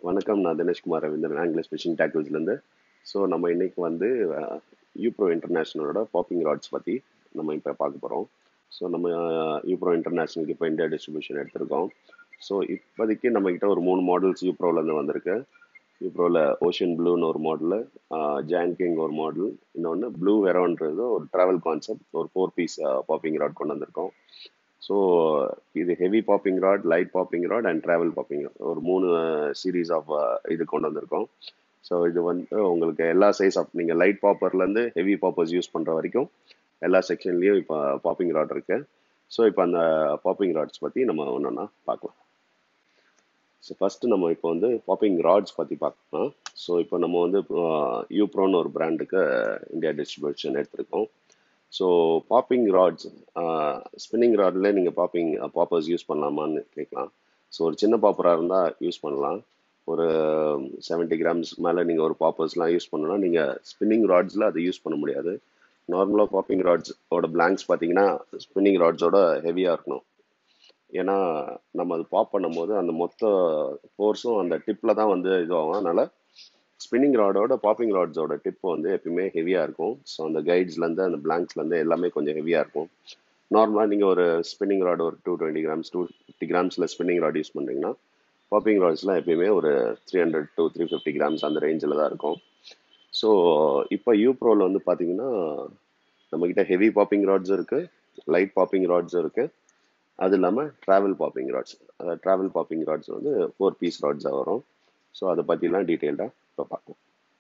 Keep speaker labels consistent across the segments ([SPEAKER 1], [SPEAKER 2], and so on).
[SPEAKER 1] வணக்கம் நான் Dineshkumar Ravindran anglers fishing டேக்கிள்ஸ்லேருந்து ஸோ நம்ம இன்னைக்கு வந்து யூப்ரோ இன்டர்நேஷ்னலோட பாப்பிங் ராட்ஸ் பற்றி நம்ம இப்போ பார்க்க போகிறோம் ஸோ நம்ம யூப்ரோ இன்டர்நேஷ்னலுக்கு இப்போ இந்தியா டிஸ்ட்ரிபியூஷன் எடுத்திருக்கோம் ஸோ இப்போதைக்கு நம்மக்கிட்ட ஒரு மூணு மாடல்ஸ் யூப்ரோலேருந்து வந்திருக்கு யூப்ரோவில் ஓஷன் ப்ளூன்னு ஒரு மாடலு ஜான் கிங் ஒரு மாடல் இன்னொன்று ப்ளூ வெரோன்றது ஒரு ட்ராவல் கான்செப்ட் ஒரு ஃபோர் பீஸ் பாப்பிங் ராட் கொண்டு வந்திருக்கோம் ஸோ இது heavy popping rod light popping rod and travel popping rod ஒரு மூணு சீரீஸ் ஆஃப் இது கொண்டு வந்திருக்கோம் ஸோ இது வந்து உங்களுக்கு எல்லா சைஸ் ஆஃப் நீங்கள் லைட் பாப்பர்லேருந்து ஹெவி பாப்பர்ஸ் யூஸ் பண்ணுற வரைக்கும் எல்லா செக்ஷன்லேயும் இப்போ பாப்பிங் ராட் இருக்கு ஸோ இப்போ அந்த பாப்பிங் ராட்ஸ் பற்றி நம்ம ஒன்றா பார்க்கலாம் ஸோ ஃபஸ்ட்டு நம்ம இப்போ வந்து பாப்பிங் ராட்ஸ் பற்றி பார்க்கலாம் ஸோ இப்போ நம்ம வந்து யூப்ரோன்னு ஒரு பிராண்டுக்கு இந்தியா டிஸ்ட்ரிபியூஷன் எடுத்திருக்கோம் ஸோ பாப்பிங் ராட்ஸ் ஸ்பின்னிங் ராட்ல நீங்கள் பாப்பிங் பாப்பர்ஸ் யூஸ் பண்ணலாமான்னு கேட்கலாம் ஸோ ஒரு சின்ன பாப்பராக இருந்தால் யூஸ் பண்ணலாம் ஒரு செவன்ட்டி கிராம்ஸ் மேலே நீங்கள் ஒரு பாப்பர்ஸ்லாம் யூஸ் பண்ணணும்னா நீங்கள் ஸ்பின்னிங் ராட்ஸில் அதை யூஸ் பண்ண முடியாது நார்மலாக பாப்பிங் ராட்ஸோட பிளாங்க்ஸ் பார்த்தீங்கன்னா ஸ்பின்னிங் ராட்ஸோட ஹெவியாக இருக்கணும் ஏன்னா நம்ம அது பாப் பண்ணும்போது அந்த மொத்த ஃபோர்ஸும் அந்த டிப்பில் தான் வந்து இதுவாகும் அதனால் ஸ்பின்னிங் ராடோட பாப்பிங் ராட்ஸோட டிப் வந்து எப்பயுமே ஹெவியாக இருக்கும் ஸோ அந்த கைட்ஸ்லேருந்து அந்த பிளாங்க்ஸ்லேருந்து எல்லாமே கொஞ்சம் ஹெவியாக இருக்கும் நார்மலாக நீங்கள் ஒரு ஸ்பின்னிங் ராட் ஒரு two twenty grams to fifty கிராம்ஸில் ஸ்பின்னிங் ராட் யூஸ் பண்ணுறீங்கன்னா பாப்பிங் ராட்ஸ்லாம் எப்பயுமே ஒரு three hundred to three fifty grams அந்த ரேஞ்சில் தான் இருக்கும் ஸோ இப்போ யூ ப்ரோவில் வந்து பார்த்தீங்கன்னா நம்மக்கிட்ட ஹெவி பாப்பிங் ராட்ஸ் இருக்குது லைட் பாப்பிங் ராட்ஸ் இருக்குது அது இல்லாமல் ட்ராவல் பாப்பிங் ராட்ஸ் அதாவது ட்ராவல் பாப்பிங் ராட்ஸ் வந்து ஃபோர் பீஸ் ராட்ஸாக வரும் ஸோ அதை பற்றிலாம் டீட்டெயில்டாக இப்போ பார்க்கலாம்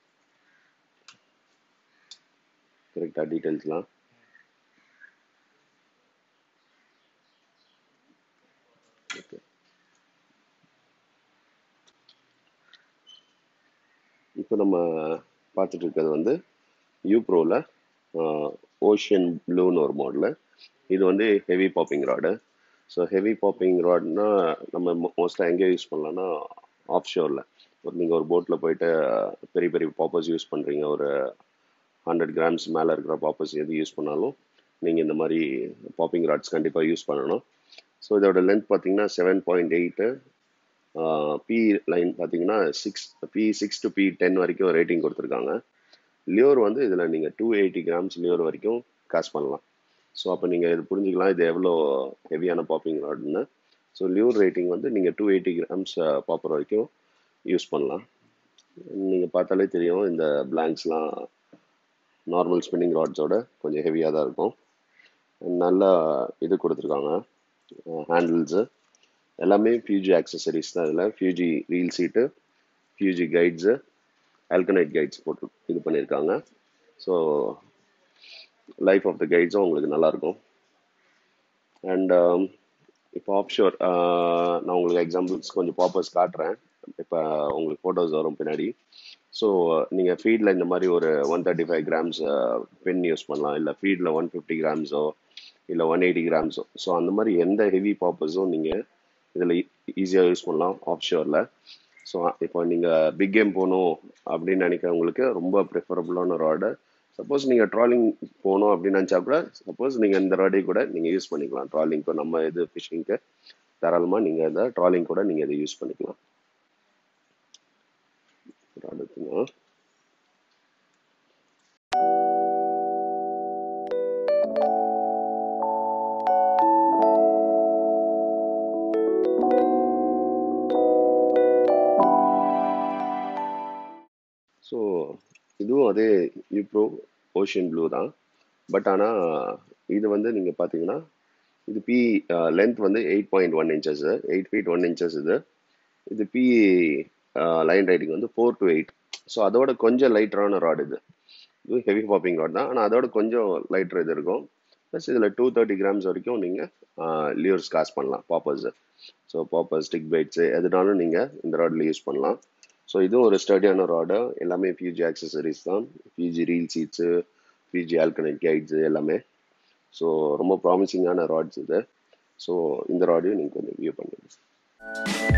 [SPEAKER 1] கரெக்டாக டீட்டெயில்ஸ்லாம் ஓகே இப்போ நம்ம பார்த்துட்டு இருக்கிறது வந்து யூப்ரோவில் ஓஷியன் ப்ளூன்னு ஒரு மாடலு இது வந்து heavy popping rod so heavy popping ராட்னா நம்ம மோஸ்ட்டாக எங்கே யூஸ் பண்ணலாம்னா ஆஃப் ஷோரில் ஒரு நீங்கள் ஒரு போட்டில் போயிட்டு பெரிய பெரிய பாப்பர்ஸ் யூஸ் பண்ணுறீங்க ஒரு ஹண்ட்ரட் கிராம்ஸ் மேலே இருக்கிற பாப்பர்ஸ் எது யூஸ் பண்ணாலும் நீங்கள் இந்த மாதிரி பாப்பிங் ராட்ஸ் கண்டிப்பாக யூஸ் பண்ணணும் ஸோ இதோட லென்த் பார்த்தீங்கன்னா seven point eight P line பார்த்தீங்கன்னா six P six to P ten வரைக்கும் ரேட்டிங் கொடுத்துருக்காங்க லியோர் வந்து இதில் நீங்கள் டூ எயிட்டி கிராம்ஸ் லியோர் வரைக்கும் காசு பண்ணலாம் ஸோ அப்போ நீங்கள் இது புரிஞ்சுக்கலாம் இது எவ்வளோ ஹெவியான பாப்பிங் ராட்னு ஸோ லியூர் ரேட்டிங் வந்து நீங்கள் டூ எயிட்டி கிராம்ஸ் பாப்பர் வரைக்கும் யூஸ் பண்ணலாம் நீங்கள் பார்த்தாலே தெரியும் இந்த பிளாங்க்ஸ்லாம் நார்மல் ஸ்பின்னிங் ராட்ஸோட கொஞ்சம் ஹெவியாக தான் இருக்கும் நல்லா இது கொடுத்துருக்காங்க ஹேண்டில்ஸு எல்லாமே ஃபியூஜி ஆக்சசரிஸ் தான் இதில் Fuji reel seat Fuji guides Alconite guides போட்டு இது பண்ணியிருக்காங்க ஸோ லைஃப் ஆஃப் த கைட்ஸும் உங்களுக்கு நல்லாயிருக்கும் அண்ட் இப்போ ஆப்ஷோர் நான் உங்களுக்கு எக்ஸாம்பிள்ஸ் கொஞ்சம் பாப்பர்ஸ் காட்டுறேன் இப்போ உங்களுக்கு ஃபோட்டோஸ் வரும் பின்னாடி ஸோ நீங்கள் ஃபீடில் இந்த மாதிரி ஒரு one thirty five grams pen use பண்ணலாம் இல்லை ஃபீடில் ஒன் ஃபிஃப்டி கிராம்ஸோ இல்லை ஒன் எயிட்டி கிராம்ஸோ ஸோ அந்த மாதிரி எந்த ஹெவி பாப்பர்ஸும் நீங்கள் இதில் ஈஸியாக யூஸ் பண்ணலாம் ஆஃப் ஷோரில் ஸோ இப்போ நீங்கள் பிக் கேம் போகணும் அப்படின்னு நினைக்கிறவங்களுக்கு ரொம்ப ப்ரிஃபரபுளான ராடு சப்போஸ் நீங்கள் ட்ராலிங் போகணும் அப்படின்னு நினச்சா கூட சப்போஸ் நீங்கள் இந்த ராடே கூட நீங்கள் யூஸ் பண்ணிக்கலாம் ட்ராலிங்க்கு நம்ம இது ஃபிஷிங்க்கு தாராளமாக நீங்கள் இந்த ட்ராலிங் கூட நீங்கள் இதை யூஸ் பண்ணிக்கலாம் அடுத்துனா ஸோ இதுவும் அதே யூப்ரோ ஓஷியன் ப்ளூ தான் பட் ஆனால் இது வந்து நீங்கள் பார்த்தீங்கன்னா இது பி லென்த் வந்து eight point one inches eight feet one inches இது இது பி லைன் ரைட்டிங் வந்து ஃபோர் டு எயிட் ஸோ அதோட கொஞ்சம் லைட்டரான ராட் இது இது ஹெவி பாப்பிங் ராட் தான் ஆனால் அதோட கொஞ்சம் லைட்டர் இது இருக்கும் ப்ளஸ் இதில் டூ தேர்ட்டி கிராம்ஸ் வரைக்கும் நீங்கள் லியூர்ஸ் காசு பண்ணலாம் poppers so popper stick baits எதுனாலும் நீங்கள் இந்த ராடில் யூஸ் பண்ணலாம் ஸோ இதுவும் ஒரு ஸ்டடியான ராடு எல்லாமே ஃபியூஜி ஆக்சசரிஸ் தான் Fuji reel seats Fuji Alconite guides எல்லாமே ஸோ ரொம்ப ப்ராமிசிங்கான ராட்ஸ் இது ஸோ இந்த ராடையும் நீங்கள் கொஞ்சம் வியூ பண்ணுங்க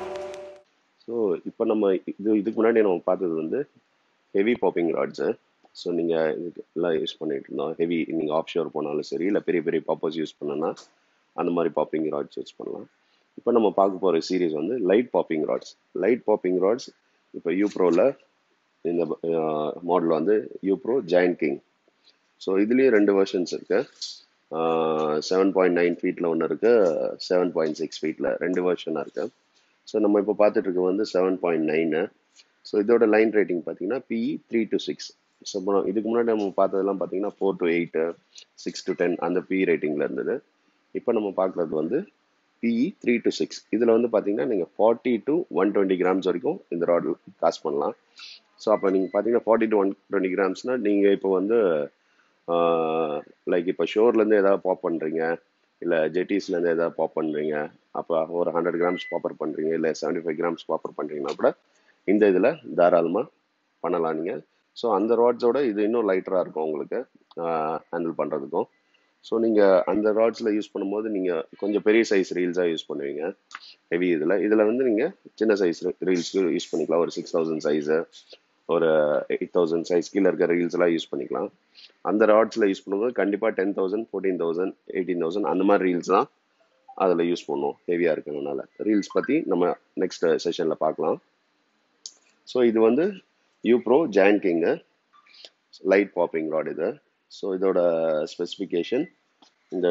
[SPEAKER 1] ஸோ இப்போ நம்ம இது இதுக்கு முன்னாடி நம்ம பார்த்தது வந்து ஹெவி பாப்பிங் ராட்ஸு ஸோ நீங்கள் இதுக்கெல்லாம் யூஸ் பண்ணிட்டு இருந்தோம் ஹெவி நீங்கள் ஆஃப் ஷோர் போனாலும் சரி இல்லை பெரிய பெரிய பாப்பர்ஸ் யூஸ் பண்ணனா அந்த மாதிரி பாப்பிங் ராட்ஸ் யூஸ் பண்ணலாம் இப்போ நம்ம பார்க்க போகிற சீரிஸ் வந்து light popping rods light popping rods இப்போ யூப்ரோவில் இந்த மாடல் வந்து யூப்ரோ ஜாயின் கிங் ஸோ இதுலேயும் ரெண்டு வெர்ஷன்ஸ் இருக்கு செவன் பாயிண்ட் நைன் ஃபீட்டில் ஒன்று இருக்கு செவன் பாயிண்ட் சிக்ஸ் ஃபீட்டில் ரெண்டு வெர்ஷனாக இருக்கு ஸோ நம்ம இப்போ பார்த்துட்டு இருக்க வந்து செவன் பாயிண்ட் நைனு ஸோ இதோட லைன் ரேட்டிங் பார்த்தீங்கன்னா PE three to six so இப்போ இதுக்கு முன்னாடி நம்ம பார்த்ததெல்லாம் பார்த்தீங்கன்னா four to eight six to ten அந்த பி ரேட்டிங்கில் இருந்தது இப்போ நம்ம பார்க்குறது வந்து பிஇ த்ரீ டு சிக்ஸ் இதில் வந்து பார்த்தீங்கன்னா நீங்கள் forty to one twenty grams வரைக்கும் இந்த ராட் காஸ்ட் பண்ணலாம் ஸோ அப்போ நீங்கள் பார்த்தீங்கன்னா ஃபார்ட்டி டு ஒன் டுவெண்ட்டி கிராம்ஸ்னால் நீங்கள் இப்போ வந்து லைக் இப்போ ஷோர்லேருந்து ஏதாவது பாப் பண்ணுறீங்க இல்லை ஜெட்டிஸ்லேருந்து ஏதாவது பாப் பண்ணுறீங்க அப்போ ஒரு ஹண்ட்ரட் கிராம்ஸ் பாப்பர் பண்ணுறீங்க இல்லை செவன்ட்டி ஃபைவ் கிராம்ஸ் பாப்பர் பண்ணுறீங்கன்னா கூட இந்த இதில் தாராளமாக பண்ணலாம் நீங்கள் ஸோ அந்த ராட்ஸோட இது இன்னும் லைட்டராக இருக்கும் உங்களுக்கு ஹேண்டில் பண்ணுறதுக்கும் ஸோ நீங்கள் அந்த ராட்ஸில் யூஸ் பண்ணும்போது நீங்கள் கொஞ்சம் பெரிய சைஸ் ரீல்ஸாக யூஸ் பண்ணுவீங்க ஹெவி இதில் இதில் வந்து நீங்கள் சின்ன சைஸ் ரீல்ஸ்க்கு யூஸ் பண்ணிக்கலாம் ஒரு சிக்ஸ் தௌசண்ட் சைஸு ஒரு எயிட் தௌசண்ட் சைஸ் கீழே இருக்க ரீல்ஸ்லாம் யூஸ் பண்ணிக்கலாம் அந்த ராட்ஸில் யூஸ் பண்ணும்போது கண்டிப்பாக ten thousand fourteen thousand eighteen thousand அந்த மாதிரி ரீல்ஸ் தான் அதில் யூஸ் பண்ணுவோம் ஹெவியாக இருக்கிறதுனால ரீல்ஸ் பற்றி நம்ம நெக்ஸ்ட் செஷனில் பார்க்கலாம் ஸோ இது வந்து Yubro join king light popping rod இது ஸோ இதோட ஸ்பெசிஃபிகேஷன் இந்த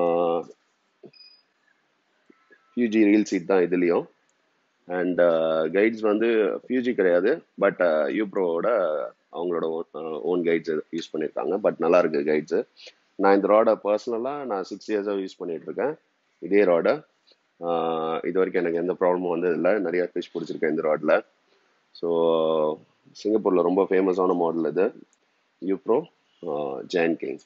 [SPEAKER 1] ஃபியூஜி ரீல் சீட் தான் இதுலேயும் அண்ட் கைட்ஸ் வந்து ஃபியூஜி கிடையாது பட் யூப்ரோவோட அவங்களோட ஓன் கைட்ஸ் யூஸ் பண்ணியிருக்காங்க பட் நல்லா இருக்கு கைட்ஸு நான் இந்த ராடை பர்சனலாக நான் சிக்ஸ் இயர்ஸாக யூஸ் பண்ணிட்டு இருக்கேன் இதே ராடை இது வரைக்கும் எனக்கு எந்த ப்ராப்ளமும் வந்து இல்லை நிறைய ஃபிஷ் பிடிச்சிருக்கேன் இந்த ராடில் ஸோ சிங்கப்பூரில் ரொம்ப ஃபேமஸான மாடல் இது யூப்ரோ ஜாயின் கிங்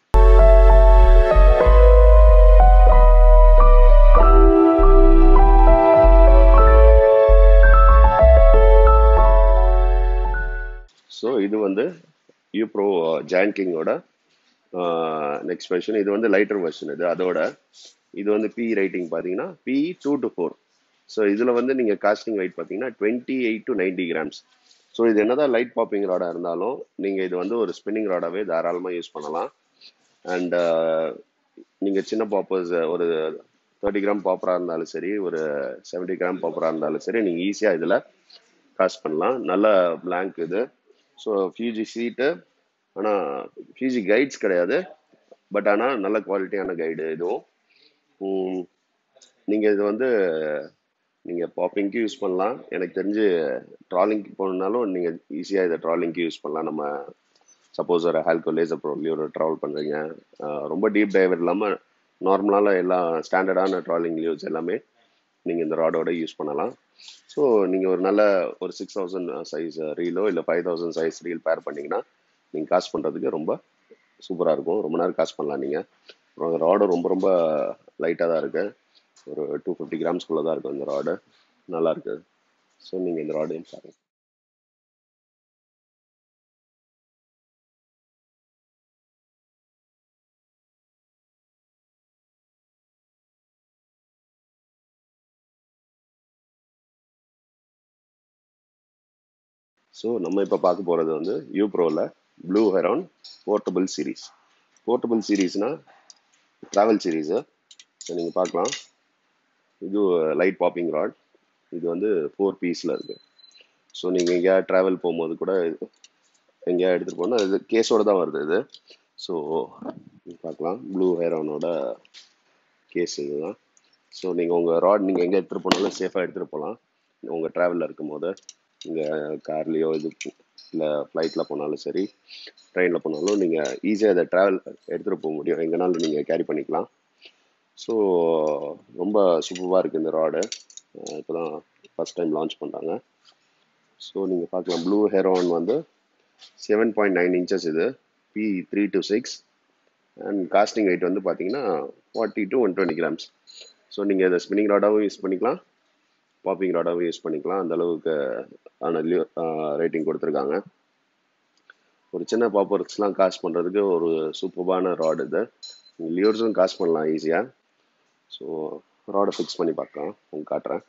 [SPEAKER 1] ஸோ இது வந்து யூப்ரோ ஜாயின் கிங்கோட நெக்ஸ்ட் வெர்ஷன் இது வந்து லைட்டர் வெர்ஷன் இது அதோட இது வந்து பி ரைட்டிங் பார்த்தீங்கன்னா P two to four so இதில் வந்து நீங்கள் காஸ்டிங் வெயிட் பார்த்தீங்கன்னா twenty eight to ninety grams so இது என்னதான் லைட் பாப்பிங் ராடாக இருந்தாலும் நீங்கள் இது வந்து ஒரு ஸ்பின்னிங் ராடாகவே தாராளமாக யூஸ் பண்ணலாம் அண்ட் நீங்கள் சின்ன பாப்பர்ஸ் ஒரு தேர்ட்டி கிராம் பாப்பராக இருந்தாலும் சரி ஒரு செவன்ட்டி கிராம் பாப்பராக இருந்தாலும் சரி நீங்கள் ஈஸியாக இதில் காஸ்ட் பண்ணலாம் நல்ல பிளாங்க் இது ஸோ ஃபியூஜி சீட்டு ஆனால் ஃபியூஜி கைட்ஸ் கிடையாது பட் ஆனால் நல்ல குவாலிட்டியான கைடு இதுவும் நீங்கள் இது வந்து நீங்கள் பாப்பிங்க்கு யூஸ் பண்ணலாம் எனக்கு தெரிஞ்சு ட்ராலிங்க்கு போகணுன்னாலும் நீங்கள் ஈஸியாக இதை ட்ராலிங்க்கு யூஸ் பண்ணலாம் நம்ம சப்போஸ் ஒரு ஹால்கோ லேசர் ப்ரோலையும் ஒரு ட்ராவல் பண்ணுறீங்க ரொம்ப டீப் டைவர் இல்லாமல் நார்மலான எல்லா ஸ்டாண்டர்டான ட்ராலிங் லியூஸ் எல்லாமே நீங்கள் இந்த ராடோட யூஸ் பண்ணலாம் ஸோ நீங்கள் ஒரு நல்ல ஒரு சிக்ஸ் தௌசண்ட் சைஸ் ரீலோ இல்லை ஃபைவ் தௌசண்ட் சைஸ் ரீல் பேர் பண்ணிங்கன்னா நீங்கள் காசு பண்ணுறதுக்கு ரொம்ப சூப்பராக இருக்கும் ரொம்ப நேரம் காசு பண்ணலாம் நீங்கள் அப்புறம் அந்த ராடு ரொம்ப ரொம்ப லைட்டாக தான் இருக்குது ஒரு டூ ஃபிஃப்டி கிராம்ஸ்குள்ளே தான் இருக்கும் இந்த ராடு நல்லா இருக்குது ஸோ நீங்கள் இந்த ராடையும் பாருங்கள் ஸோ நம்ம இப்போ பார்க்க போகிறது வந்து யூப்ரோவில் blue heron portable series portable சீரீஸ்னால் ட்ராவல் சீரீஸு ஸோ நீங்கள் பார்க்கலாம் இது லைட் பாப்பிங் ராட் இது வந்து ஃபோர் பீஸில் இருக்குது ஸோ நீங்கள் எங்கேயா ட்ராவல் போகும்போது கூட எங்கேயா எடுத்துகிட்டு போனால் இது கேஸோடு தான் வருது இது ஸோ பார்க்கலாம் ப்ளூ ஹேரானோட கேஸ் இதுதான் ஸோ நீங்கள் உங்கள் ராட் நீங்கள் எங்கே எடுத்துகிட்டு போனாலும் சேஃபாக எடுத்துகிட்டு போகலாம் உங்கள் ட்ராவலில் இருக்கும் போது நீங்கள் கார்லேயோ இது இல்லை ஃப்ளைட்டில் போனாலும் சரி ட்ரெயினில் போனாலும் நீங்கள் ஈஸியாக அதை ட்ராவல் எடுத்துகிட்டு போக முடியும் எங்கேனாலும் நீங்கள் கேரி பண்ணிக்கலாம் ஸோ ரொம்ப சூப்பராக இருக்குது இந்த ராடு இப்போ தான் ஃபஸ்ட் டைம் லான்ச் பண்ணுறாங்க ஸோ நீங்கள் பார்க்கலாம் ப்ளூ ஹெரோன் வந்து செவன் பாயிண்ட் நைன் இன்ச்சஸ் இது P three to six and casting weight வந்து பார்த்தீங்கன்னா forty to one twenty grams so நீங்கள் இதை ஸ்பின்னிங் ராடாகவும் யூஸ் பண்ணிக்கலாம் பாப்பிங் ராடாகவும் யூஸ் பண்ணிக்கலாம் அந்த அளவுக்கு ஆன ரேட்டிங் கொடுத்துருக்காங்க ஒரு சின்ன பாப்பர்ஸ்லாம் காஸ்ட் பண்ணுறதுக்கு ஒரு சூப்பர்பான ராடு இது லியூர்ஸும் காஸ்ட் பண்ணலாம் ஈஸியாக ஸோ ராடை ஃபிக்ஸ் பண்ணி பார்க்கலாம் உங்களுக்கு காட்டுறேன்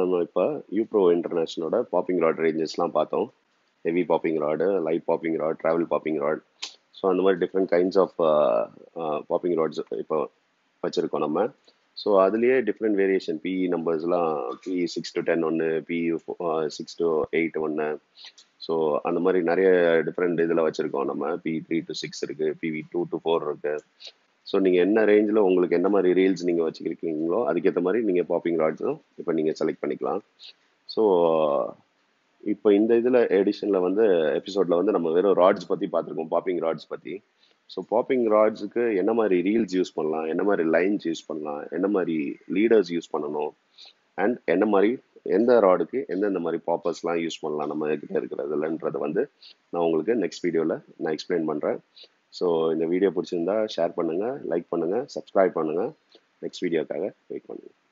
[SPEAKER 1] நம்ம இப்போ யூப்ரோ இன்டர்நேஷனலோட பாப்பிங் ராட் ரேஞ்சஸ்லாம் பார்த்தோம் heavy popping rod light popping rod travel popping rod so அந்த மாதிரி different kinds of popping rods இப்போ வச்சுருக்கோம் நம்ம ஸோ அதுலேயே டிஃப்ரெண்ட் வேரியேஷன் பிஇ நம்பர்ஸ்லாம் பிஇ சிக்ஸ் டு டென் ஒன்று பிஇ சிக்ஸ் டு எயிட் ஒன்று ஸோ அந்த மாதிரி நிறைய டிஃப்ரெண்ட் இதில் வச்சுருக்கோம் நம்ம பிஇ த்ரீ டு சிக்ஸ் இருக்குது பிவி டூ டு ஃபோர் இருக்குது ஸோ நீங்கள் என்ன ரேஞ்சில் உங்களுக்கு என்ன மாதிரி ரீல்ஸ் நீங்கள் வச்சுருக்கீங்களோ அதுக்கேற்ற மாதிரி நீங்கள் பாப்பிங் ராட்ஸும் இப்போ நீங்கள் செலக்ட் பண்ணிக்கலாம் ஸோ இப்போ இந்த இதில் எடிஷனில் வந்து எபிசோடில் வந்து நம்ம வெறும் ராட்ஸ் பற்றி பார்த்துருக்கோம் பாப்பிங் ராட்ஸ் பற்றி ஸோ பாப்பிங் ராட்ஸுக்கு என்ன மாதிரி ரீல்ஸ் யூஸ் பண்ணலாம் என்ன மாதிரி லைன்ஸ் யூஸ் பண்ணலாம் என்ன மாதிரி லீடர்ஸ் யூஸ் பண்ணணும் அண்ட் என்ன மாதிரி எந்த ராடுக்கு எந்தெந்த மாதிரி பாப்பர்ஸ்லாம் யூஸ் பண்ணலாம் நம்ம கிட்ட இருக்கிறதுலன்றதை வந்து நான் உங்களுக்கு நெக்ஸ்ட் வீடியோவில் நான் எக்ஸ்பிளைன் பண்ணுறேன் ஸோ இந்த வீடியோ பிடிச்சிருந்தா ஷேர் பண்ணுங்கள் லைக் பண்ணுங்கள் சப்ஸ்கிரைப் பண்ணுங்கள் நெக்ஸ்ட் வீடியோக்காக வெயிட் பண்ணுங்கள்